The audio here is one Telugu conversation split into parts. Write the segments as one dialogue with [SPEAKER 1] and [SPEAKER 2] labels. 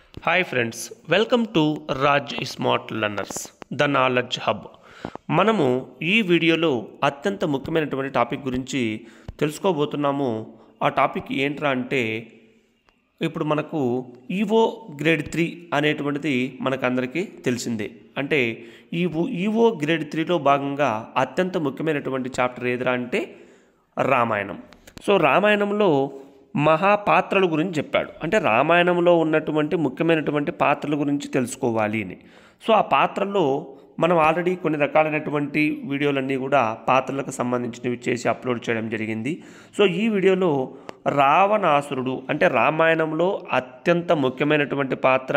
[SPEAKER 1] hi friends welcome to Raj smart learners the knowledge hub మనము ఈ వీడియోలో అత్యంత ముఖ్యమైనటువంటి టాపిక్ గురించి తెలుసుకోబోతున్నాము ఆ టాపిక్ ఏంట్రా అంటే ఇప్పుడు మనకు ఈవో గ్రేడ్ త్రీ అనేటువంటిది మనకందరికీ తెలిసిందే అంటే ఈ ఈవో గ్రేడ్ త్రీలో భాగంగా అత్యంత ముఖ్యమైనటువంటి చాప్టర్ ఏదిరా అంటే రామాయణం సో రామాయణంలో మహాపాత్రల గురించి చెప్పాడు అంటే రామాయణంలో ఉన్నటువంటి ముఖ్యమైనటువంటి పాత్రల గురించి తెలుసుకోవాలి అని సో ఆ పాత్రల్లో మనం ఆల్రెడీ కొన్ని రకాలైనటువంటి వీడియోలన్నీ కూడా పాత్రలకు సంబంధించినవి చేసి అప్లోడ్ చేయడం జరిగింది సో ఈ వీడియోలో రావణాసురుడు అంటే రామాయణంలో అత్యంత ముఖ్యమైనటువంటి పాత్ర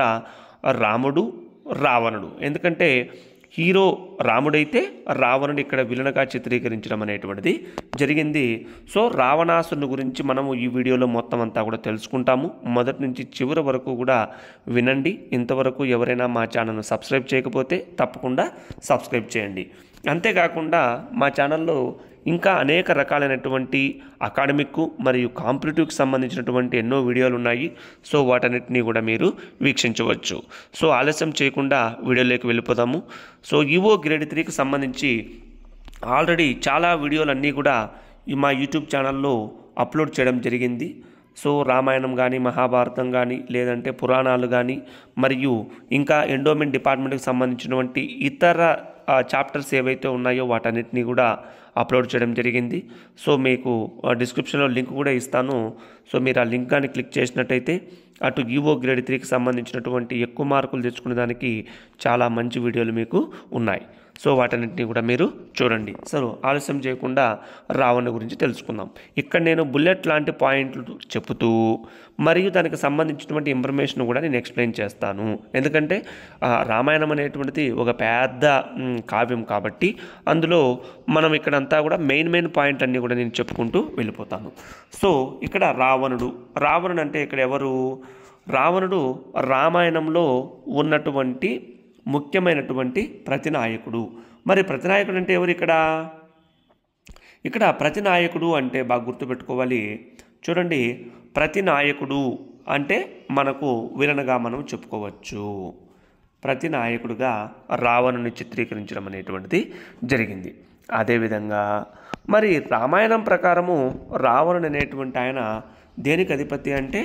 [SPEAKER 1] రాముడు రావణుడు ఎందుకంటే హీరో రాముడైతే రావణుడు ఇక్కడ విలనగా చిత్రీకరించడం అనేటువంటిది జరిగింది సో రావణాసురుని గురించి మనము ఈ వీడియోలో మొత్తం అంతా కూడా తెలుసుకుంటాము మొదటి నుంచి చివరి వరకు కూడా వినండి ఇంతవరకు ఎవరైనా మా ఛానల్ను సబ్స్క్రైబ్ చేయకపోతే తప్పకుండా సబ్స్క్రైబ్ చేయండి అంతేకాకుండా మా ఛానల్లో ఇంకా అనేక రకాలైనటువంటి అకాడమిక్ మరియు కాంపిటేటివ్కి సంబంధించినటువంటి ఎన్నో వీడియోలు ఉన్నాయి సో వాటన్నిటినీ కూడా మీరు వీక్షించవచ్చు సో ఆలస్యం చేయకుండా వీడియోలోకి వెళ్ళిపోదాము సో ఈవో గ్రేడ్ త్రీకి సంబంధించి ఆల్రెడీ చాలా వీడియోలు అన్నీ కూడా ఈ మా యూట్యూబ్ ఛానల్లో అప్లోడ్ చేయడం జరిగింది సో రామాయణం కానీ మహాభారతం కానీ లేదంటే పురాణాలు కానీ మరియు ఇంకా ఎండోమెంట్ డిపార్ట్మెంట్కి సంబంధించినటువంటి ఇతర చాప్టర్స్ ఏవైతే ఉన్నాయో వాటన్నిటిని కూడా అప్లోడ్ చేయడం జరిగింది సో మీకు డిస్క్రిప్షన్లో లింక్ కూడా ఇస్తాను సో మీరు ఆ లింక్ కానీ క్లిక్ చేసినట్టయితే అటు ఈవో గ్రేడ్ త్రీకి సంబంధించినటువంటి ఎక్కువ మార్కులు తెచ్చుకునే దానికి చాలా మంచి వీడియోలు మీకు ఉన్నాయి సో వాటన్నింటినీ కూడా మీరు చూడండి సో ఆలస్యం చేయకుండా రావణ గురించి తెలుసుకుందాం ఇక్కడ నేను బుల్లెట్ లాంటి పాయింట్లు చెబుతూ మరియు దానికి సంబంధించినటువంటి ఇన్ఫర్మేషన్ కూడా నేను ఎక్స్ప్లెయిన్ చేస్తాను ఎందుకంటే రామాయణం అనేటువంటిది ఒక పెద్ద కావ్యం కాబట్టి అందులో మనం ఇక్కడంతా కూడా మెయిన్ మెయిన్ పాయింట్ అన్నీ కూడా నేను చెప్పుకుంటూ వెళ్ళిపోతాను సో ఇక్కడ రావణుడు రావణుడు అంటే ఇక్కడ ఎవరు రావణుడు రామాయణంలో ఉన్నటువంటి ముఖ్యమైనటువంటి ప్రతినాయకుడు మరి ప్రతినాయకుడు అంటే ఎవరు ఇక్కడ ఇక్కడ ప్రతినాయకుడు అంటే బాగా గుర్తుపెట్టుకోవాలి చూడండి ప్రతినాయకుడు అంటే మనకు విలనగా మనం చెప్పుకోవచ్చు ప్రతి నాయకుడుగా రావణుని చిత్రీకరించడం అనేటువంటిది జరిగింది అదేవిధంగా మరి రామాయణం ప్రకారము రావణుడు అనేటువంటి ఆయన దేనికి అధిపతి అంటే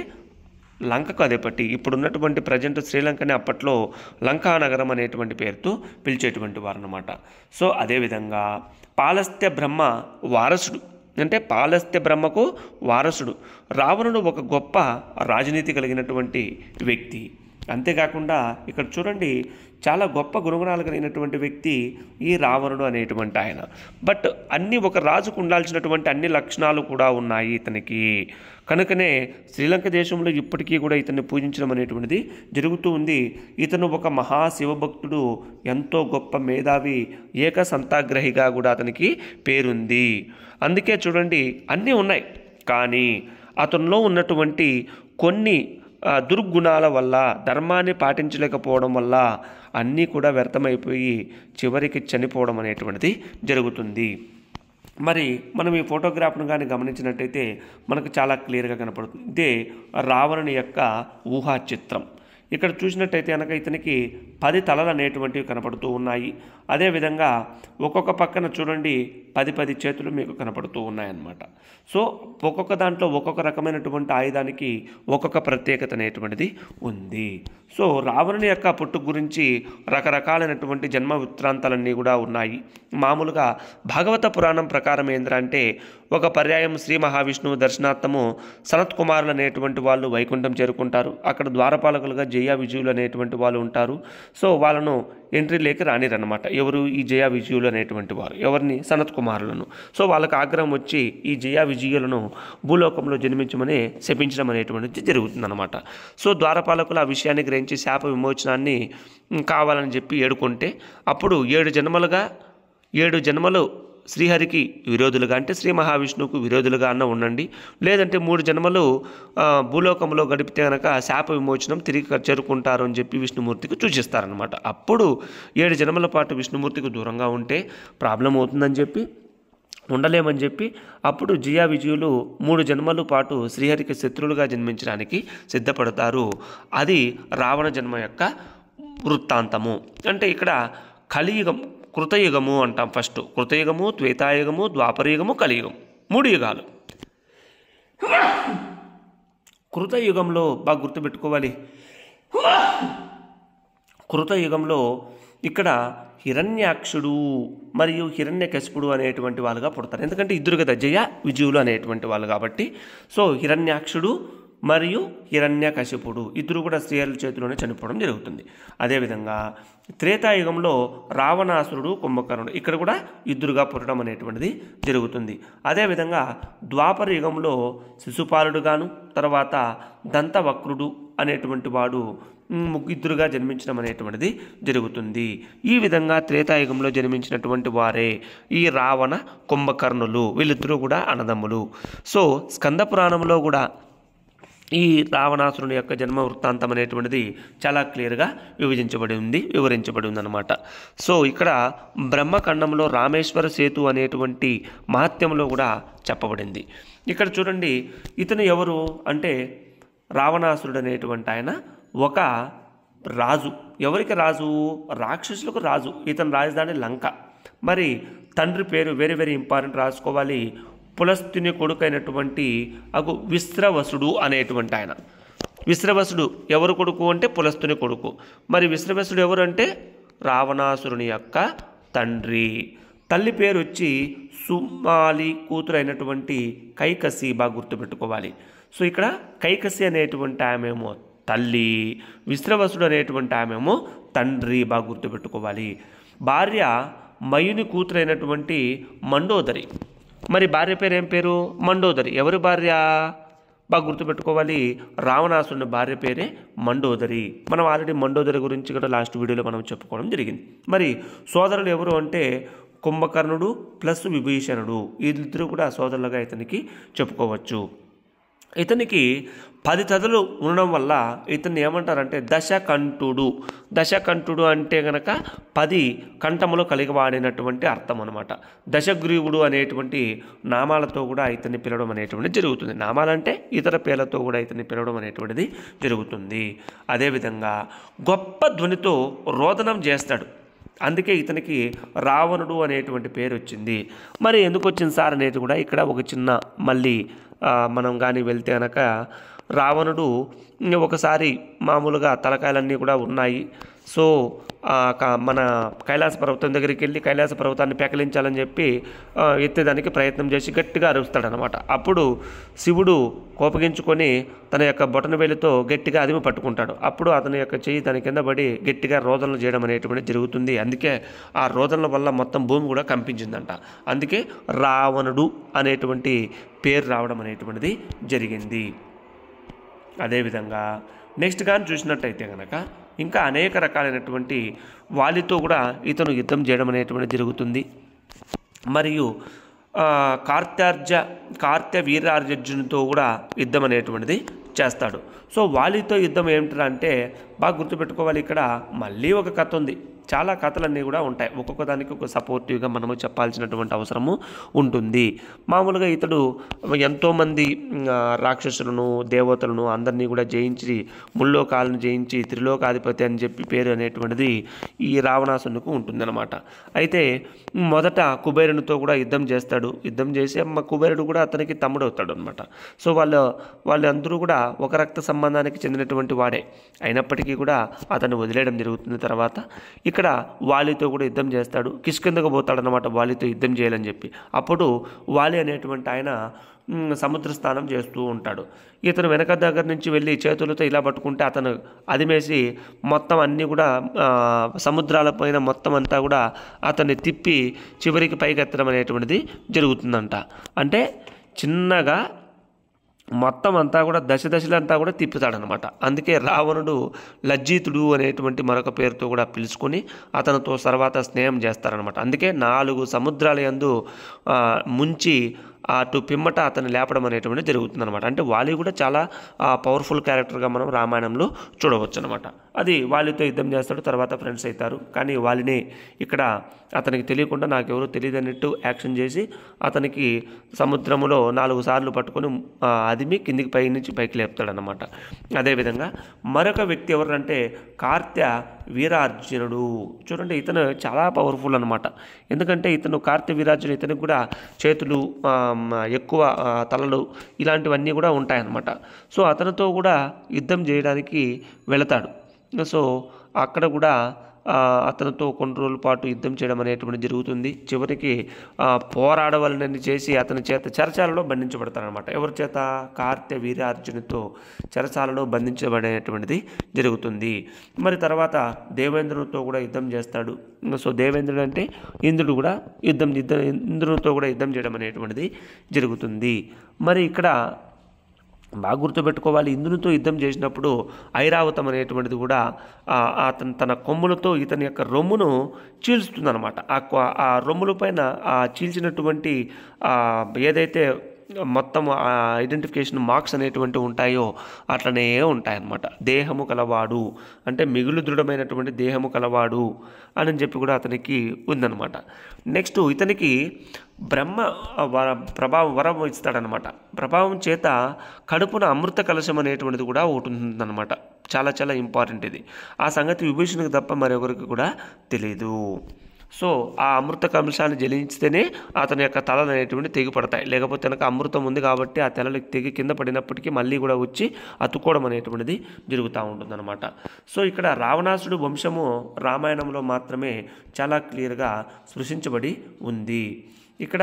[SPEAKER 1] లంకకు అధిపతి ఇప్పుడున్నటువంటి ప్రజెంట్ శ్రీలంకని అప్పట్లో లంకా నగరం అనేటువంటి పేరుతో పిలిచేటువంటి వారు అనమాట సో అదేవిధంగా పాలస్త్య బ్రహ్మ వారసుడు అంటే పాలస్త్య బ్రహ్మకు వారసుడు రావణుడు ఒక గొప్ప రాజనీతి కలిగినటువంటి వ్యక్తి అంతేకాకుండా ఇక్కడ చూడండి చాలా గొప్ప గుణగుణాలు కలిగినటువంటి వ్యక్తి ఈ రావణుడు అనేటువంటి ఆయన బట్ అన్ని ఒక రాజుకు ఉండాల్సినటువంటి అన్ని లక్షణాలు కూడా ఉన్నాయి ఇతనికి కనుకనే శ్రీలంక దేశంలో ఇప్పటికీ కూడా ఇతన్ని పూజించడం అనేటువంటిది జరుగుతూ ఉంది ఇతను ఒక మహాశివభక్తుడు ఎంతో గొప్ప మేధావి ఏక సంతాగ్రహిగా కూడా అతనికి పేరుంది అందుకే చూడండి అన్నీ ఉన్నాయి కానీ అతనిలో ఉన్నటువంటి కొన్ని దుర్గుణాల వల్ల ధర్మాన్ని పాటించలేకపోవడం వల్ల అన్నీ కూడా వ్యర్థమైపోయి చివరికి చనిపోవడం అనేటువంటిది జరుగుతుంది మరి మనం ఈ ఫోటోగ్రాఫ్ను కానీ గమనించినట్టయితే మనకు చాలా క్లియర్గా కనపడుతుంది ఇదే రావణుని యొక్క ఊహా చిత్రం ఇక్కడ చూసినట్టయితే కనుక ఇతనికి పది తలలు అనేటువంటివి కనపడుతూ ఉన్నాయి అదేవిధంగా ఒక్కొక్క పక్కన చూడండి పది పది చేతులు మీకు కనపడుతూ ఉన్నాయన్నమాట సో ఒక్కొక్క దాంట్లో ఒక్కొక్క రకమైనటువంటి ఆయుధానికి ఒక్కొక్క ప్రత్యేకత అనేటువంటిది ఉంది సో రావణుని యొక్క పుట్టు గురించి రకరకాలైనటువంటి జన్మ వృత్తాంతాలన్నీ కూడా ఉన్నాయి మామూలుగా భాగవత పురాణం ప్రకారం ఏంటంటే ఒక పర్యాయం శ్రీ మహావిష్ణువు దర్శనార్థము సనత్ కుమారులు అనేటువంటి వాళ్ళు వైకుంఠం చేరుకుంటారు అక్కడ ద్వారపాలకులుగా జయ విజయులు అనేటువంటి వాళ్ళు ఉంటారు సో వాళ్ళను ఎంట్రీ లేక రానిరనమాట ఎవరు ఈ జయ విజయులు అనేటువంటి వారు ఎవరిని సనత్ కుమారులను సో వాళ్ళకి ఆగ్రహం వచ్చి ఈ జయ విజయులను భూలోకంలో జన్మించమని శపించడం అనేటువంటిది జరుగుతుందన్నమాట సో ద్వారపాలకులు ఆ విషయాన్ని గ్రహించి శాప విమోచనాన్ని కావాలని చెప్పి ఏడుకుంటే అప్పుడు ఏడు జన్మలుగా ఏడు జన్మలు శ్రీహరికి విరోధులుగా అంటే శ్రీ మహావిష్ణువుకు విరోధులుగా అన్న ఉండండి లేదంటే మూడు జన్మలు భూలోకంలో గడిపితే కనుక శాప విమోచనం తిరిగి చేరుకుంటారు అని చెప్పి విష్ణుమూర్తికి సూచిస్తారనమాట అప్పుడు ఏడు జన్మల పాటు విష్ణుమూర్తికి దూరంగా ఉంటే ప్రాబ్లం అవుతుందని చెప్పి ఉండలేమని చెప్పి అప్పుడు జియా విజయులు మూడు జన్మల పాటు శ్రీహరికి శత్రువులుగా జన్మించడానికి సిద్ధపడతారు అది రావణ జన్మ యొక్క వృత్తాంతము అంటే ఇక్కడ కలియుగం కృతయుగము అంటాం ఫస్ట్ కృతయుగము త్వేతాయుగము ద్వాపరయుగము కలియుగం మూడు యుగాలు కృతయుగంలో బాగా గుర్తుపెట్టుకోవాలి కృతయుగంలో ఇక్కడ హిరణ్యాక్షుడు మరియు హిరణ్యకశిపుడు అనేటువంటి వాళ్ళుగా పుడతారు ఎందుకంటే ఇద్దరు కదా జయ విజయులు అనేటువంటి వాళ్ళు కాబట్టి సో హిరణ్యాక్షుడు మరియు హిరణ్యకశిపుడు ఇద్దరు కూడా స్త్రీల చేతిలోనే చనిపోవడం జరుగుతుంది అదేవిధంగా త్రేతాయుగంలో రావణాసురుడు కుంభకర్ణుడు ఇక్కడ కూడా ఇద్దరుగా పుట్టడం అనేటువంటిది జరుగుతుంది అదేవిధంగా ద్వాపర యుగంలో శిశుపాలుడుగాను తర్వాత దంతవక్రుడు అనేటువంటి వాడు మ్, ముగ్గిద్దరుగా జన్మించడం అనేటువంటిది జరుగుతుంది ఈ విధంగా త్రేతాయుగంలో జన్మించినటువంటి వారే ఈ రావణ కుంభకర్ణులు వీళ్ళిద్దరూ కూడా అన్నదమ్ములు సో స్కంద పురాణంలో కూడా ఈ రావణాసురుని యొక్క జన్మ వృత్తాంతం అనేటువంటిది చాలా క్లియర్గా విభజించబడి ఉంది వివరించబడి ఉందన్నమాట సో ఇక్కడ బ్రహ్మఖండంలో రామేశ్వర సేతు అనేటువంటి మహత్యంలో కూడా చెప్పబడింది ఇక్కడ చూడండి ఇతను ఎవరు అంటే రావణాసురుడు అనేటువంటి ఆయన ఒక రాజు ఎవరికి రాజు రాక్షసులకు రాజు ఇతని రాజధాని లంక మరి తండ్రి పేరు వెరీ వెరీ ఇంపార్టెంట్ రాసుకోవాలి పులస్తుని కొడుకైనటువంటి అగు విశ్రవసుడు అనేటువంటి ఆయన విశ్రవసుడు ఎవరు కొడుకు అంటే పులస్తుని కొడుకు మరి విశ్రవసుడు ఎవరు అంటే రావణాసురుని యొక్క తండ్రి తల్లి పేరు వచ్చి సుమాలి కూతురు అయినటువంటి కైకసి బాగా గుర్తుపెట్టుకోవాలి సో ఇక్కడ కైకసి అనేటువంటి ఆమెమో తల్లి విశ్రవసుడు అనేటువంటి ఆమెమో తండ్రి బాగా గుర్తుపెట్టుకోవాలి భార్య మయుని కూతురు అయినటువంటి మండోదరి మరి భార్య పేరు ఏం పేరు మండోదరి ఎవరి భార్య బాగా గుర్తుపెట్టుకోవాలి రావణాసురుని భార్య పేరే మండోదరి మనం ఆల్రెడీ మండోదరి గురించి కూడా లాస్ట్ వీడియోలో మనం చెప్పుకోవడం జరిగింది మరి సోదరులు ఎవరు అంటే కుంభకర్ణుడు ప్లస్ విభీషణుడు వీళ్ళిద్దరూ కూడా సోదరులుగా ఇతనికి చెప్పుకోవచ్చు ఇతనికి పది తదులు ఉండడం వల్ల ఇతన్ని ఏమంటారంటే దశకంఠుడు దశకంఠుడు అంటే గనక పది కంఠములు కలిగి వాడినటువంటి అర్థం అనమాట దశగ్రీవుడు అనేటువంటి నామాలతో కూడా ఇతన్ని పిలవడం అనేటువంటిది జరుగుతుంది నామాలంటే ఇతర పేర్లతో కూడా ఇతన్ని పిలవడం అనేటువంటిది జరుగుతుంది అదేవిధంగా గొప్ప ధ్వనితో రోదనం చేస్తాడు అందుకే ఇతనికి రావణుడు అనేటువంటి పేరు వచ్చింది మరి ఎందుకు వచ్చింది సార్ అనేది కూడా ఇక్కడ ఒక చిన్న మళ్ళీ ఆ, మనం కానీ వెళ్తే కనుక రావణుడు ఒకసారి మామూలుగా తలకాయలన్నీ కూడా ఉన్నాయి సో ఆ, క- మన కైలాస పర్వతం దగ్గరికి వెళ్ళి కైలాస పర్వతాన్ని పెకలించాలని చెప్పి ఆ, ఎత్తేదానికి ప్రయత్నం చేసి గట్టిగా అరుస్తాడనమాట అప్పుడు శివుడు కోపగించుకొని తన యొక్క బొటన వేలితో గట్టిగా అదిమి పట్టుకుంటాడు అప్పుడు అతని యొక్క చెయ్యి తన కింద పడి గట్టిగా రోదనలు చేయడం అనేటువంటిది జరుగుతుంది అందుకే ఆ రోదనల వల్ల మొత్తం భూమి కూడా కంపించిందంట అందుకే రావణుడు అనేటువంటి పేరు రావడం అనేటువంటిది జరిగింది అదేవిధంగా నెక్స్ట్ కానీ చూసినట్టయితే కనుక ఇంకా అనేక రకాలైనటువంటి వాలితో కూడా ఇతను యుద్ధం చేయడం అనేటువంటిది జరుగుతుంది మరియు ఆ, కార్త్యార్జ కార్త్య వీరార్జునుతో కూడా యుద్ధం అనేటువంటిది చేస్తాడు సో వాలితో యుద్ధం ఏమిటంటే అంటే బాగా గుర్తుపెట్టుకోవాలి ఇక్కడ మళ్ళీ ఒక కథ ఉంది చాలా కథలన్నీ కూడా ఉంటాయి ఒక్కొక్క దానికి ఒక సపోర్టివ్గా మనము చెప్పాల్సినటువంటి అవసరము ఉంటుంది మామూలుగా ఇతడు ఎంతోమంది ఆ, రాక్షసులను దేవతలను అందరినీ కూడా జయించి ముల్లోకాలను జయించి త్రిలోకాధిపతి అని చెప్పి పేరు అనేటువంటిది ఈ రావణాసునికి ఉంటుందన్నమాట అయితే మొదట కుబేరునితో కూడా యుద్ధం చేస్తాడు యుద్ధం చేసి అమ్మ కుబేరుడు కూడా అతనికి తమ్ముడు అవుతాడు అనమాట సో వాళ్ళు వాళ్ళందరూ కూడా ఒక రక్త సంబంధానికి చెందినటువంటి వాడే అయినప్పటికీ కూడా అతన్ని వదిలేయడం జరుగుతుంది తర్వాత ఇక్కడ వాలితో కూడా యుద్ధం చేస్తాడు కిష్కిందకు పోతాడనమాట వాలితో యుద్ధం చేయాలని చెప్పి అప్పుడు వాలి అనేటువంటి ఆయన మ్, సముద్ర స్నానం చేస్తూ ఉంటాడు ఇతను వెనక దగ్గర నుంచి వెళ్ళి చేతులతో ఇలా పట్టుకుంటే అతను అదిమేసి మొత్తం అన్నీ కూడా ఆ, సముద్రాలపైన మొత్తం అంతా కూడా అతన్ని తిప్పి చివరికి పైకెత్తడం అనేటువంటిది జరుగుతుందంట అంటే చిన్నగా మొత్తం అంతా కూడా దశ దశలంతా కూడా తిప్పుతాడనమాట అందుకే రావణుడు లజ్జితుడు అనేటువంటి మరొక పేరుతో కూడా పిలుచుకొని అతనితో తర్వాత స్నేహం చేస్తారనమాట అందుకే నాలుగు సముద్రాల యందు ఆ, ముంచి అటు పిమ్మట అతన్ని లేపడం అనేటువంటిది జరుగుతుంది అనమాట అంటే వాలి కూడా చాలా పవర్ఫుల్ క్యారెక్టర్గా మనం రామాయణంలో చూడవచ్చు అనమాట అది వాలితో యుద్ధం చేస్తాడు తర్వాత ఫ్రెండ్స్ అవుతారు కానీ వాలిని ఇక్కడ అతనికి తెలియకుండా నాకెవరో తెలియదు అన్నట్టు యాక్షన్ చేసి అతనికి సముద్రములో నాలుగు సార్లు పట్టుకొని ఆ, అదిమి కిందికి పై నుంచి పైకి లేపుతాడనమాట అదేవిధంగా మరొక వ్యక్తి ఎవరంటే కార్త్య వీరార్జునుడు చూడండి ఇతను చాలా పవర్ఫుల్ అనమాట ఎందుకంటే ఇతను కార్త్య వీరార్జునుడు ఇతనికి కూడా చేతులు ఆ, మ, ఎక్కువ ఆ, తలలు ఇలాంటివన్నీ కూడా ఉంటాయన్నమాట సో అతనితో కూడా యుద్ధం చేయడానికి వెళతాడు సో అక్కడ కూడా ఆ, అతనితో కొన్ని రోజుల పాటు యుద్ధం చేయడం అనేటువంటి జరుగుతుంది చివరికి ఆ, పోరాడవలనని చేసి అతని చేత చెరచాలలో బంధించబడతారనమాట ఎవరి చేత కార్త్య వీరార్జునితో చెరచాలలో బంధించబడేటువంటిది జరుగుతుంది మరి తర్వాత దేవేంద్రునితో కూడా యుద్ధం చేస్తాడు సో దేవేంద్రుడు అంటే ఇంద్రుడు కూడా యుద్ధం యుద్ధం ఇంద్రునితో కూడా యుద్ధం చేయడం అనేటువంటిది జరుగుతుంది మరి ఇక్కడ బాగా గుర్తుపెట్టుకోవాలి ఇంద్రునితో యుద్ధం చేసినప్పుడు ఐరావతం అనేటువంటిది కూడా ఆ, అతను తన కొమ్ములతో ఇతని యొక్క రొమ్మును చీల్స్తుందన్నమాట ఆ కొ- ఆ రొమ్ముల పైన ఆ చీల్చినటువంటి ఆ, ఏదైతే మొత్తం ఆ ఐడెంటిఫికేషన్ మార్క్స్ అనేటువంటి ఉంటాయో అట్లనే ఉంటాయన్నమాట దేహము కలవాడు అంటే మిగులు దృఢమైనటువంటి దేహము కలవాడు అని చెప్పి కూడా అతనికి ఉందన్నమాట నెక్స్ట్ ఇతనికి బ్రహ్మ వర ప్రభావం వరం ఇస్తాడనమాట ప్రభావం చేత కడుపున అమృత కలశం అనేటువంటిది కూడా ఒకటి ఉంటుందన్నమాట చాలా చాలా ఇంపార్టెంట్ ఇది ఆ సంగతి విభీషణకు తప్ప మరొకరికి కూడా తెలియదు సో ఆ అమృత కలశాన్ని జలించితేనే అతని యొక్క తలలు అనేటువంటి తెగిపడతాయి లేకపోతే కనుక అమృతం ఉంది కాబట్టి ఆ తెలలు తెగి కింద పడినప్పటికీ మళ్ళీ కూడా వచ్చి అతుక్కోవడం అనేటువంటిది జరుగుతూ ఉంటుందన్నమాట సో ఇక్కడ రావణాసుడు వంశము రామాయణంలో మాత్రమే చాలా క్లియర్గా స్పృశించబడి ఉంది ఇక్కడ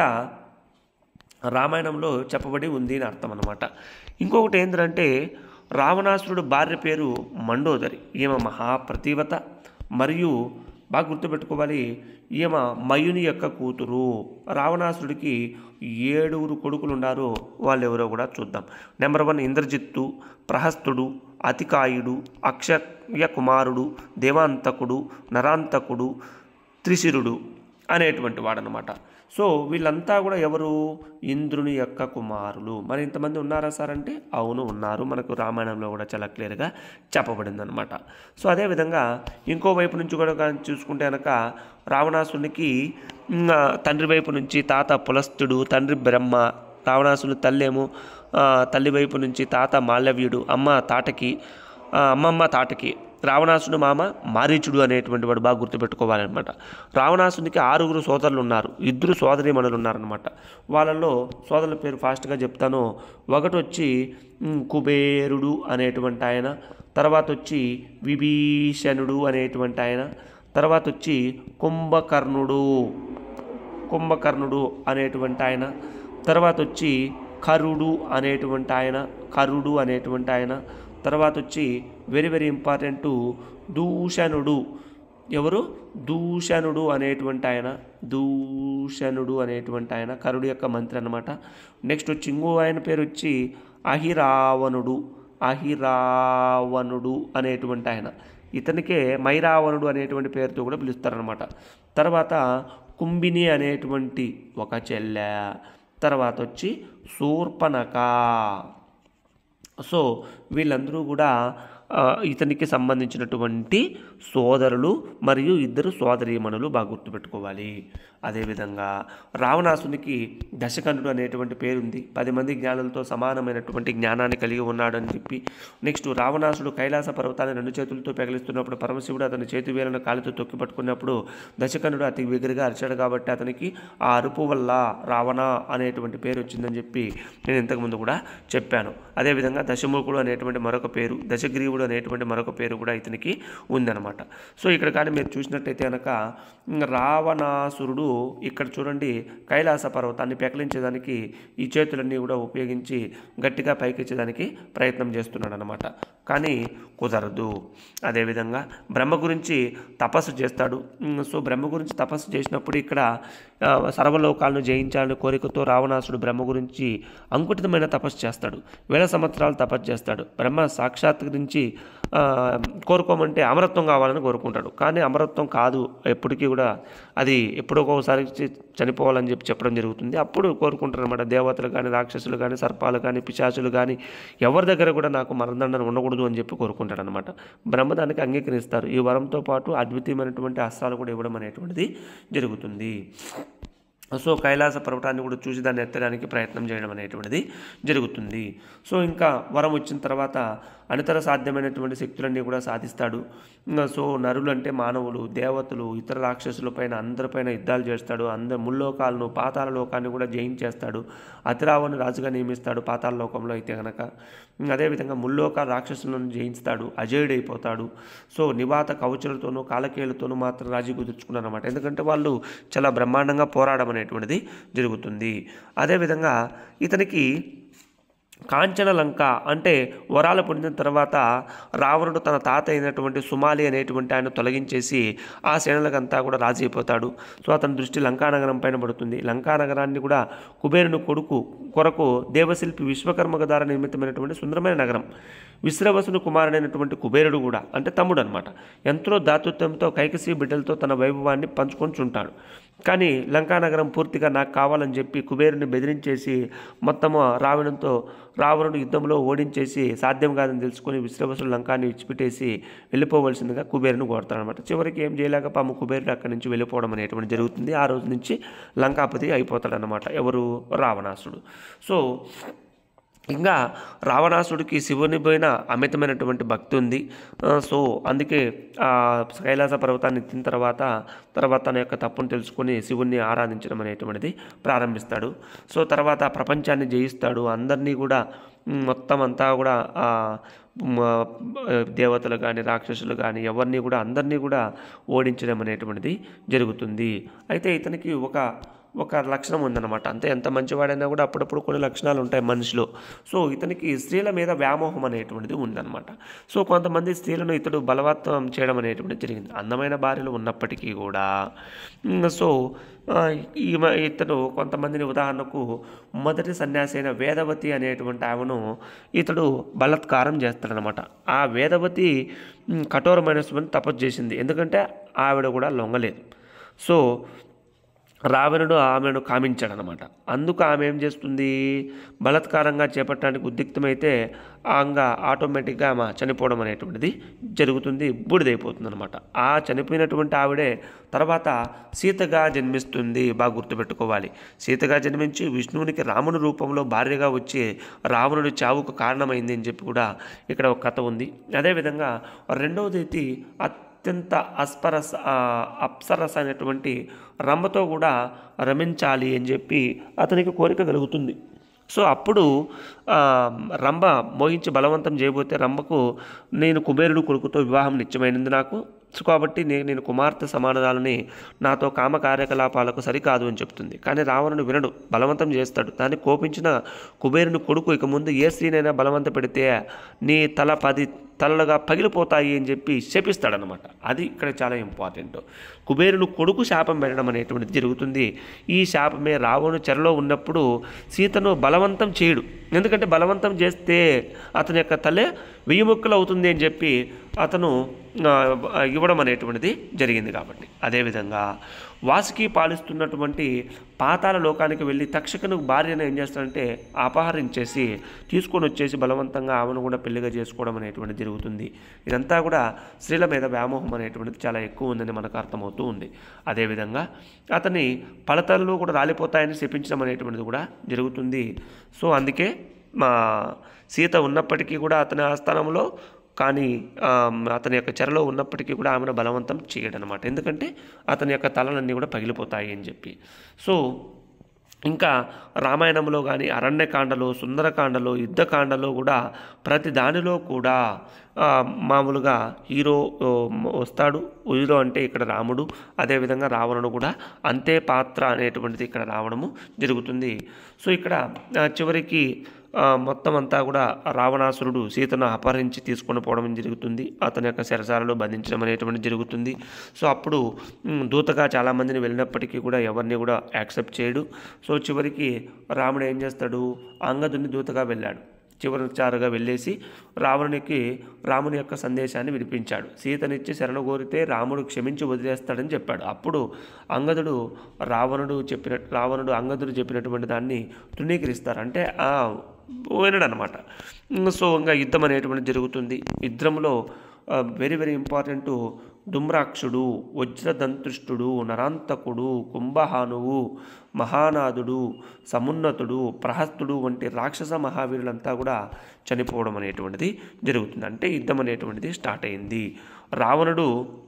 [SPEAKER 1] రామాయణంలో చెప్పబడి ఉంది అని అర్థం అనమాట ఇంకొకటి ఏంటంటే రావణాసురుడు భార్య పేరు మండోదరి ఈమె మహాప్రతివత మరియు బాగా గుర్తుపెట్టుకోవాలి ఈమె మయుని యొక్క కూతురు రావణాసురుడికి ఏడుగురు కొడుకులు ఉన్నారు వాళ్ళు ఎవరో కూడా చూద్దాం నెంబర్ వన్ ఇంద్రజిత్తు ప్రహస్తుడు అతికాయుడు అక్షయ కుమారుడు దేవాంతకుడు నరాంతకుడు త్రిశిరుడు అనేటువంటి వాడనమాట సో వీళ్ళంతా కూడా ఎవరు ఇంద్రుని యొక్క కుమారులు మరి ఇంతమంది ఉన్నారా సార్ అంటే అవును ఉన్నారు మనకు రామాయణంలో కూడా చాలా క్లియర్గా చెప్పబడింది అనమాట సో అదేవిధంగా ఇంకో వైపు నుంచి కూడా కానీ చూసుకుంటే కనుక రావణాసునికి ఉమ్, ఆ, తండ్రి వైపు నుంచి తాత పులస్తుడు తండ్రి బ్రహ్మ రావణాసుని తల్లేమో ఆ, తల్లి వైపు నుంచి తాత మాల్యవ్యుడు అమ్మ తాటకి ఆ, అమ్మమ్మ తాటకి రావణాసుడు మామ మారీచుడు అనేటువంటి వాడు బాగా గుర్తుపెట్టుకోవాలన్నమాట రావణాసునికి ఆరుగురు సోదరులు ఉన్నారు ఇద్దరు సోదరీమణులు ఉన్నారనమాట వాళ్ళల్లో సోదరుల పేరు ఫాస్ట్గా చెప్తాను ఒకటి వచ్చి ఉమ్, కుబేరుడు అనేటువంటి ఆయన తర్వాత వచ్చి విభీషణుడు అనేటువంటి ఆయన తర్వాత వచ్చి కుంభకర్ణుడు కుంభకర్ణుడు అనేటువంటి ఆయన తర్వాత వచ్చి కరుడు అనేటువంటి ఆయన కరుడు అనేటువంటి ఆయన తర్వాత వచ్చి వెరీ వెరీ ఇంపార్టెంట్ దూషణుడు ఎవరు దూషణుడు అనేటువంటి ఆయన దూషణుడు అనేటువంటి ఆయన కరుడు యొక్క మంత్రి అన్నమాట నెక్స్ట్ వచ్చి ఇంకో ఆయన పేరు వచ్చి అహిరావణుడు అహిరావణుడు అనేటువంటి ఆయన ఇతనికే మైరావణుడు అనేటువంటి పేరుతో కూడా పిలుస్తారనమాట తర్వాత కుంభిని అనేటువంటి ఒక చెల్లె తర్వాత వచ్చి శూర్పణక సో వీళ్ళందరూ కూడా ఆ, ఇతనికి సంబంధించినటువంటి సోదరులు మరియు ఇద్దరు సోదరీమణులు బాగా గుర్తుపెట్టుకోవాలి అదేవిధంగా రావణాసునికి దశకంఠుడు అనేటువంటి పేరుంది పది మంది జ్ఞానులతో సమానమైనటువంటి జ్ఞానాన్ని కలిగి ఉన్నాడు అని చెప్పి నెక్స్ట్ రావణాసుడు కైలాస పర్వతాన్ని రెండు చేతులతో పెగిలిస్తున్నప్పుడు పరమశివుడు అతని చేతి వేలను కాలితో తొక్కి పట్టుకున్నప్పుడు దశకంఠుడు అతి బిగ్గరగా అరిచాడు కాబట్టి అతనికి ఆ అరుపు వల్ల రావణ అనేటువంటి పేరు వచ్చిందని చెప్పి నేను ఇంతకుముందు కూడా చెప్పాను అదేవిధంగా దశముఖుడు అనేటువంటి మరొక పేరు దశగ్రీవుడు అనేటువంటి మరొక పేరు కూడా ఇతనికి ఉందన్నమాట సో ఇక్కడ కానీ మీరు చూసినట్టయితే కనుక రావణాసురుడు ఇక్కడ చూడండి కైలాస పర్వతాన్ని పెకలించేదానికి ఈ చేతులన్నీ కూడా ఉపయోగించి గట్టిగా పైకెచ్చేదానికి ప్రయత్నం చేస్తున్నాడు అనమాట కానీ కుదరదు అదేవిధంగా బ్రహ్మ గురించి తపస్సు చేస్తాడు ఉమ్, సో బ్రహ్మ గురించి తపస్సు చేసినప్పుడు ఇక్కడ ఆ, సర్వలోకాలను జయించాలని కోరికతో రావణాసుడు బ్రహ్మ గురించి అంకుటితమైన తపస్సు చేస్తాడు వేల సంవత్సరాలు తపస్సు చేస్తాడు బ్రహ్మ సాక్షాత్కరించి ఆ, కోరుకోమంటే అమరత్వం కావాలని కోరుకుంటాడు కానీ అమరత్వం కాదు ఎప్పటికీ కూడా అది ఎప్పుడో ఒకసారి చి- చనిపోవాలని చెప్పి చెప్పడం జరుగుతుంది అప్పుడు కోరుకుంటారు అనమాట దేవతలు కానీ రాక్షసులు కానీ సర్పాలు కానీ పిశాచులు కానీ ఎవరి దగ్గర కూడా నాకు మరణదండన ఉండకూడదు అని చెప్పి కోరుకుంటాడు అనమాట బ్రహ్మ దానికి అంగీకరిస్తారు ఈ వరంతో పాటు అద్వితీయమైనటువంటి అస్త్రాలు కూడా ఇవ్వడం అనేటువంటిది జరుగుతుంది సో కైలాస పర్వతాన్ని కూడా చూసి దాన్ని ఎత్తడానికి ప్రయత్నం చేయడం అనేటువంటిది జరుగుతుంది సో ఇంకా వరం వచ్చిన తర్వాత అనితర సాధ్యమైనటువంటి శక్తులన్నీ కూడా సాధిస్తాడు ఇంకా సో నరులు అంటే మానవులు దేవతలు ఇతర రాక్షసులపైన అందరిపైన యుద్ధాలు చేస్తాడు అందరు ముల్లోకాలను పాతాల లోకాన్ని కూడా జయించేస్తాడు అతిరావుని రాజుగా నియమిస్తాడు పాతాల లోకంలో అయితే కనుక అదేవిధంగా ముల్లోక రాక్షసులను జయిస్తాడు అజయుడైపోతాడు సో నివాత కవచులతోనూ కాలకేయులతోనూ మాత్రం రాజీ కుదుర్చుకున్నారు అనమాట ఎందుకంటే వాళ్ళు చాలా బ్రహ్మాండంగా పోరాడడం అనేటువంటిది జరుగుతుంది అదేవిధంగా ఇతనికి కాంచన లంక అంటే వరాలు పొందిన తర్వాత రావణుడు తన తాత అయినటువంటి సుమాలి అనేటువంటి ఆయన తొలగించేసి ఆ సేనలకంతా కూడా రాజీ అయిపోతాడు సో అతని దృష్టి లంకానగరం పైన పడుతుంది లంకానగరాన్ని కూడా కుబేరుని కొడుకు కొరకు దేవశిల్పి విశ్వకర్మ ద్వారా నిర్మితమైనటువంటి సుందరమైన నగరం విశ్రవసుని కుమారుడైనటువంటి కుబేరుడు కూడా అంటే తమ్ముడు అనమాట ఎంతో దాతృత్వంతో కైకసి బిడ్డలతో తన వైభవాన్ని పంచుకొని చుంటాడు కానీ లంకానగరం పూర్తిగా నాకు కావాలని చెప్పి కుబేరుని బెదిరించేసి మొత్తము రావణంతో రావణుడు యుద్ధంలో ఓడించేసి సాధ్యం కాదని తెలుసుకొని విశ్రవసుడు లంకాన్ని విడిచిపెట్టేసి వెళ్ళిపోవలసిందిగా కుబేరుని కోరుతాడనమాట చివరికి ఏం చేయలేక పాము కుబేరుడు అక్కడి నుంచి వెళ్ళిపోవడం అనేటువంటి జరుగుతుంది ఆ రోజు నుంచి లంకాపతి అయిపోతాడనమాట ఎవరు రావణాసుడు సో ఇంకా రావణాసుడికి శివుని పైన అమితమైనటువంటి భక్తి ఉంది ఆ, సో అందుకే ఆ కైలాస పర్వతాన్ని ఎత్తిన తర్వాత తర్వాత తన యొక్క తప్పును తెలుసుకొని శివుణ్ణి ఆరాధించడం అనేటువంటిది ప్రారంభిస్తాడు సో తర్వాత ప్రపంచాన్ని జయిస్తాడు అందరినీ కూడా మ్, మొత్తం అంతా కూడా ఆ, మ, దేవతలు కానీ రాక్షసులు కానీ ఎవరిని కూడా అందరినీ కూడా ఓడించడం అనేటువంటిది జరుగుతుంది అయితే ఇతనికి ఒక ఒక లక్షణం ఉందన్నమాట అంతే ఎంత మంచివాడైనా కూడా అప్పుడప్పుడు కొన్ని లక్షణాలు ఉంటాయి మనిషిలో సో ఇతనికి స్త్రీల మీద వ్యామోహం అనేటువంటిది ఉందన్నమాట సో కొంతమంది స్త్రీలను ఇతడు బలవత్వం చేయడం అనేటువంటిది జరిగింది అందమైన భార్యలు ఉన్నప్పటికీ కూడా ఉమ్, సో ఆ, ఈమె ఇతడు కొంతమందిని ఉదాహరణకు మొదటి సన్యాసి అయిన వేదవతి అనేటువంటి ఆమెను ఇతడు బలత్కారం చేస్తాడనమాట ఆ వేదవతి ఉమ్, కఠోరమైన శివుని తపస్సు చేసింది ఎందుకంటే ఆవిడ కూడా లొంగలేదు సో రావణుడు ఆమెను కామించాడనమాట అందుకు ఆమె ఏం చేస్తుంది బలత్కారంగా చేపట్టడానికి ఉద్రిక్తమైతే ఆంగా ఆటోమేటిక్గా ఆమె చనిపోవడం అనేటువంటిది జరుగుతుంది బూడిదైపోతుంది అనమాట ఆ చనిపోయినటువంటి ఆవిడే తర్వాత సీతగా జన్మిస్తుంది బాగా గుర్తుపెట్టుకోవాలి సీతగా జన్మించి విష్ణువునికి రాముని రూపంలో భార్యగా వచ్చి రావణుడి చావుకు కారణమైంది అని చెప్పి కూడా ఇక్కడ ఒక కథ ఉంది అదేవిధంగా రెండవది అయితే అత్యంత అస్పరస ఆ, అప్సరస అనేటువంటి రంభతో కూడా రమించాలి అని చెప్పి అతనికి కోరిక కలుగుతుంది సో అప్పుడు ఆ, రంభ మోహించి బలవంతం చేయబోతే రంభకు నేను కుబేరుడు కొడుకుతో వివాహం నిత్యమైనది నాకు సో కాబట్టి నేను నేను కుమార్తె సమానాలని నాతో కామ కార్యకలాపాలకు సరికాదు అని చెప్తుంది కానీ రావణుడు వినడు బలవంతం చేస్తాడు దాన్ని కోపించిన కుబేరుని కొడుకు ఇక ముందు ఏ స్త్రీనైనా బలవంత పెడితే నీ తల పది తలలుగా పగిలిపోతాయి అని చెప్పి శపిస్తాడనమాట అది ఇక్కడ చాలా ఇంపార్టెంట్ కుబేరుని కొడుకు శాపం పెట్టడం అనేటువంటిది జరుగుతుంది ఈ శాపమే రావణు చెరలో ఉన్నప్పుడు సీతను బలవంతం చేయడు ఎందుకంటే బలవంతం చేస్తే అతని యొక్క తలే వెయ్యి ముక్కలు అవుతుంది అని చెప్పి అతను ఆ, ఇవ్వడం అనేటువంటిది జరిగింది కాబట్టి అదేవిధంగా వాసుకి పాలిస్తున్నటువంటి పాతాల లోకానికి వెళ్ళి తక్షకును భార్యను ఏం చేస్తాడంటే అపహరించేసి తీసుకొని వచ్చేసి బలవంతంగా ఆమెను కూడా పెళ్లిగా చేసుకోవడం అనేటువంటిది జరుగుతుంది ఇదంతా కూడా స్త్రీల మీద వ్యామోహం అనేటువంటిది చాలా ఎక్కువ ఉందని మనకు అర్థమవుతూ ఉంది అదేవిధంగా అతని పలతలు కూడా రాలిపోతాయని శపించడం అనేటువంటిది కూడా జరుగుతుంది సో అందుకే మా సీత ఉన్నప్పటికీ కూడా అతని ఆస్థానంలో కానీ ఆ, అతని యొక్క చెరలో ఉన్నప్పటికీ కూడా ఆమెను బలవంతం చేయడనమాట ఎందుకంటే అతని యొక్క తలలన్నీ కూడా పగిలిపోతాయి అని చెప్పి సో ఇంకా రామాయణంలో కానీ అరణ్యకాండలో సుందరకాండలో యుద్ధకాండలో కూడా ప్రతి దానిలో కూడా ఆ, మామూలుగా హీరో ఓ, వస్తాడు హీరో అంటే ఇక్కడ రాముడు అదేవిధంగా రావణుడు కూడా అంతే పాత్ర అనేటువంటిది ఇక్కడ రావడము జరుగుతుంది సో ఇక్కడ ఆ, చివరికి ఆ, మొత్తం అంతా కూడా రావణాసురుడు సీతను అపహరించి తీసుకొని పోవడం జరుగుతుంది అతని యొక్క శరసాలలో బంధించడం అనేటువంటి జరుగుతుంది సో అప్పుడు మ్, దూతగా చాలామందిని వెళ్ళినప్పటికీ కూడా ఎవరిని కూడా యాక్సెప్ట్ చేయడు సో చివరికి రాముడు ఏం చేస్తాడు అంగదుని దూతగా వెళ్ళాడు చివరిచారుగా వెళ్ళేసి రావణునికి రాముని యొక్క సందేశాన్ని వినిపించాడు సీతనిచ్చి శరణ కోరితే రాముడు క్షమించి వదిలేస్తాడని చెప్పాడు అప్పుడు అంగదుడు రావణుడు చెప్పిన రావణుడు అంగదుడు చెప్పినటువంటి దాన్ని తృణీకరిస్తారు అంటే ఆ వినడు అనమాట సో ఇంకా యుద్ధం అనేటువంటిది జరుగుతుంది యుద్ధంలో వెరీ వెరీ ఇంపార్టెంట్ దుమ్రాక్షుడు వజ్రదంతృష్టుడు నరాంతకుడు కుంభహానువు మహానాథుడు సమున్నతుడు ప్రహస్తుడు వంటి రాక్షస మహావీరులంతా కూడా చనిపోవడం అనేటువంటిది జరుగుతుంది అంటే యుద్ధం అనేటువంటిది స్టార్ట్ అయింది రావణుడు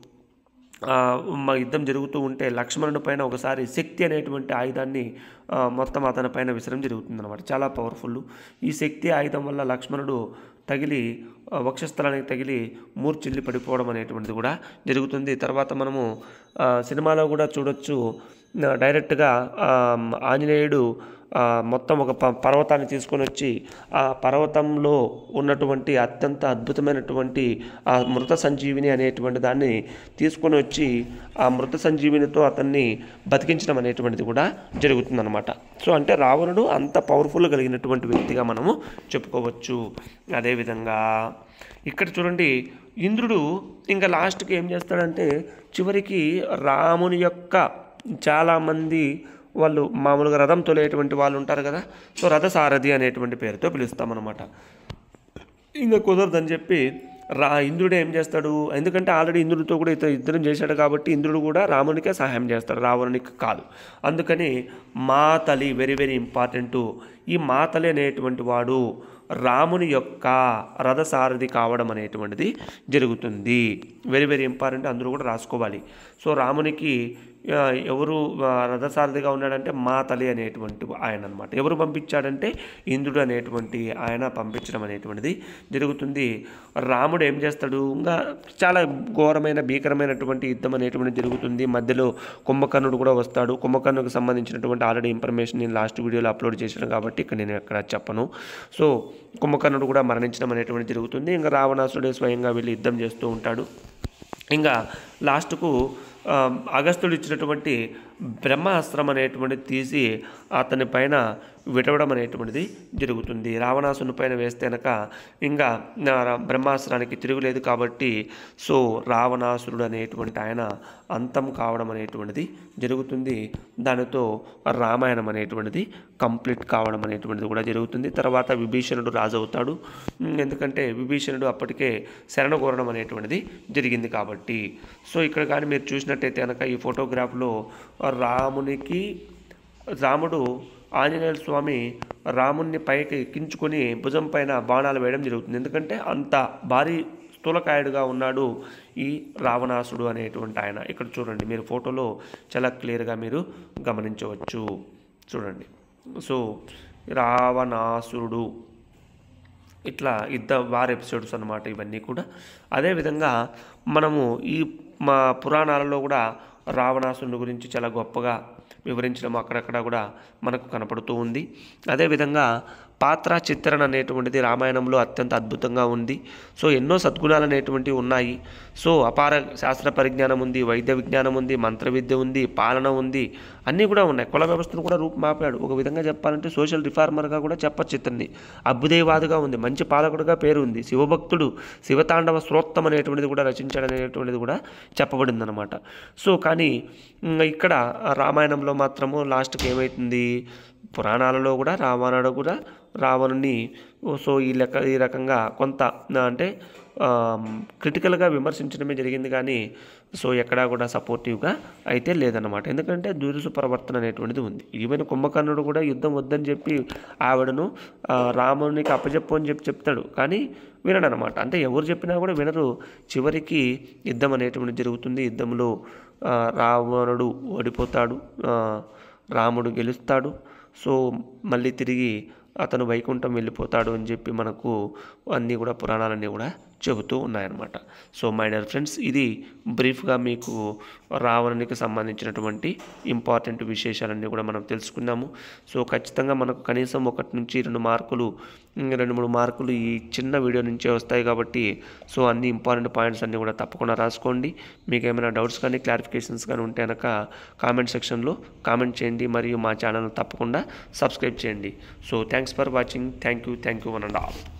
[SPEAKER 1] ఆ, మా యుద్ధం జరుగుతూ ఉంటే లక్ష్మణుడి పైన ఒకసారి శక్తి అనేటువంటి ఆయుధాన్ని ఆ, మొత్తం అతని పైన విసరం జరుగుతుంది అనమాట చాలా పవర్ఫుల్ ఈ శక్తి ఆయుధం వల్ల లక్ష్మణుడు తగిలి ఆ, వక్షస్థలానికి తగిలి మూర్చిల్లి పడిపోవడం అనేటువంటిది కూడా జరుగుతుంది తర్వాత మనము ఆ, సినిమాలో కూడా చూడొచ్చు ఆ, డైరెక్ట్గా ఆ, ఆంజనేయుడు ఆ, మొత్తం ఒక ప పర్వతాన్ని తీసుకొని వచ్చి ఆ పర్వతంలో ఉన్నటువంటి అత్యంత అద్భుతమైనటువంటి ఆ మృత సంజీవిని అనేటువంటి దాన్ని తీసుకొని వచ్చి ఆ మృత సంజీవినితో అతన్ని బతికించడం అనేటువంటిది కూడా జరుగుతుందన్నమాట సో అంటే రావణుడు అంత పవర్ఫుల్ కలిగినటువంటి వ్యక్తిగా మనము చెప్పుకోవచ్చు అదేవిధంగా ఇక్కడ చూడండి ఇంద్రుడు ఇంకా లాస్ట్కి ఏం చేస్తాడంటే చివరికి రాముని యొక్క చాలామంది వాళ్ళు మామూలుగా రథం తొలేటువంటి వాళ్ళు ఉంటారు కదా సో రథసారథి అనేటువంటి పేరుతో పిలుస్తామన్నమాట ఇంకా కుదరదని చెప్పి రా ఇంద్రుడు ఏం చేస్తాడు ఎందుకంటే ఆల్రెడీ ఇంద్రుడితో కూడా ఇతను యుద్ధం చేశాడు కాబట్టి ఇంద్రుడు కూడా రామునికే సహాయం చేస్తాడు రావణునికి కాదు అందుకని మాతలి వెరీ వెరీ ఇంపార్టెంట్ ఈ మాతలి అనేటువంటి వాడు రాముని యొక్క రథసారథి కావడం అనేటువంటిది జరుగుతుంది వెరీ వెరీ ఇంపార్టెంట్ అందరూ కూడా రాసుకోవాలి సో రామునికి ఆ, ఎవరు ఆ, రథసారథిగా ఉన్నాడంటే మా తల్లి అనేటువంటి ఆయన అనమాట ఎవరు పంపించాడంటే ఇంద్రుడు అనేటువంటి ఆయన పంపించడం అనేటువంటిది జరుగుతుంది రాముడు ఏం చేస్తాడు ఇంకా చాలా ఘోరమైన భీకరమైనటువంటి యుద్ధం అనేటువంటిది జరుగుతుంది మధ్యలో కుంభకర్ణుడు కూడా వస్తాడు కుంభకర్ణుకు సంబంధించినటువంటి ఆల్రెడీ ఇన్ఫర్మేషన్ నేను లాస్ట్ వీడియోలో అప్లోడ్ చేశాను కాబట్టి ఇక్కడ నేను ఎక్కడ చెప్పను సో కుంభకర్ణుడు కూడా మరణించడం అనేటువంటి జరుగుతుంది ఇంకా రావణాసుడే స్వయంగా వెళ్ళి యుద్ధం చేస్తూ ఉంటాడు ఇంకా లాస్ట్కు ఆ, అగస్త్యుడు ఇచ్చినటువంటి బ్రహ్మాస్త్రం అనేటువంటిది తీసి అతని పైన విడవడం అనేటువంటిది జరుగుతుంది రావణాసుని పైన వేస్తే కనుక ఇంకా నా రా- బ్రహ్మాస్త్రానికి తిరుగులేదు కాబట్టి సో రావణాసురుడు అనేటువంటి ఆయన అంతం కావడం అనేటువంటిది జరుగుతుంది దానితో రామాయణం అనేటువంటిది కంప్లీట్ కావడం అనేటువంటిది కూడా జరుగుతుంది తర్వాత విభీషణుడు రాజు అవుతాడు ఉమ్, ఎందుకంటే విభీషణుడు అప్పటికే శరణ కోరడం అనేటువంటిది జరిగింది కాబట్టి సో ఇక్కడ కానీ మీరు చూసినట్టయితే కనుక ఈ ఫోటోగ్రాఫ్లో రామునికి రాముడు ఆంజనేయ స్వామి రాముణ్ణి పైకి ఎక్కించుకొని భుజం పైన బాణాలు వేయడం జరుగుతుంది ఎందుకంటే అంత భారీ స్థూలకాయుడుగా ఉన్నాడు ఈ రావణాసుడు అనేటువంటి ఆయన ఇక్కడ చూడండి మీరు ఫోటోలో చాలా క్లియర్గా మీరు గమనించవచ్చు చూడండి సో రావణాసురుడు ఇట్లా యుద్ధ వార్ ఎపిసోడ్స్ అన్నమాట ఇవన్నీ కూడా అదేవిధంగా మనము ఈ మా పురాణాలలో కూడా రావణాసురుని గురించి చాలా గొప్పగా వివరించడం అక్కడక్కడ కూడా మనకు కనపడుతూ ఉంది అదేవిధంగా పాత్ర చిత్రణ అనేటువంటిది రామాయణంలో అత్యంత అద్భుతంగా ఉంది సో ఎన్నో సద్గుణాలు అనేటువంటివి ఉన్నాయి సో అపార శాస్త్ర పరిజ్ఞానం ఉంది వైద్య విజ్ఞానం ఉంది మంత్ర విద్య ఉంది పాలన ఉంది అన్నీ కూడా ఉన్నాయి కుల వ్యవస్థను కూడా రూపుమాపాడు ఒక విధంగా చెప్పాలంటే సోషల్ రిఫార్మర్గా కూడా చెప్పచ్చు ఇతన్ని అభ్యుదయవాదిగా ఉంది మంచి పాలకుడుగా పేరు ఉంది శివభక్తుడు శివతాండవ శ్రోత్తం అనేటువంటిది కూడా రచించాడు అనేటువంటిది కూడా చెప్పబడింది అనమాట సో కానీ ఉమ్, ఇక్కడ రామాయణంలో మాత్రము లాస్ట్కి ఏమవుతుంది పురాణాలలో కూడా రావణుడు కూడా రావణుని సో ఈ లెక్క ఈ రకంగా కొంత ఆ, అంటే క్రిటికల్గా విమర్శించడమే జరిగింది కానీ సో ఎక్కడా కూడా సపోర్టివ్గా అయితే లేదన్నమాట ఎందుకంటే దురుసు ప్రవర్తన అనేటువంటిది ఉంది ఈవెన్ కుంభకర్ణుడు కూడా యుద్ధం వద్దని చెప్పి ఆవిడను ఆ, రామునికి అప్పచెప్పు అని చెప్పి చెప్తాడు కానీ వినడు అనమాట అంటే ఎవరు చెప్పినా కూడా వినరు చివరికి యుద్ధం అనేటువంటిది జరుగుతుంది యుద్ధంలో ఆ, రావణుడు ఓడిపోతాడు ఆ, రాముడు గెలుస్తాడు సో మళ్ళీ తిరిగి అతను వైకుంఠం వెళ్ళిపోతాడు అని చెప్పి మనకు అన్నీ కూడా పురాణాలన్నీ కూడా చెబుతూ ఉన్నాయన్నమాట సో మై డియర్ ఫ్రెండ్స్ ఇది బ్రీఫ్గా మీకు రావణునికి సంబంధించినటువంటి ఇంపార్టెంట్ విశేషాలన్నీ కూడా మనం తెలుసుకున్నాము సో ఖచ్చితంగా మనకు కనీసం ఒకటి నుంచి రెండు మార్కులు ఉమ్, రెండు మూడు మార్కులు ఈ చిన్న వీడియో నుంచే వస్తాయి కాబట్టి సో అన్ని ఇంపార్టెంట్ పాయింట్స్ అన్నీ కూడా తప్పకుండా రాసుకోండి మీకు ఏమైనా డౌట్స్ కానీ క్లారిఫికేషన్స్ కానీ ఉంటే కనుక కామెంట్ సెక్షన్లో కామెంట్ చేయండి మరియు మా ఛానల్ తప్పకుండా సబ్స్క్రైబ్ చేయండి so thanks for watching thank you thank you one and all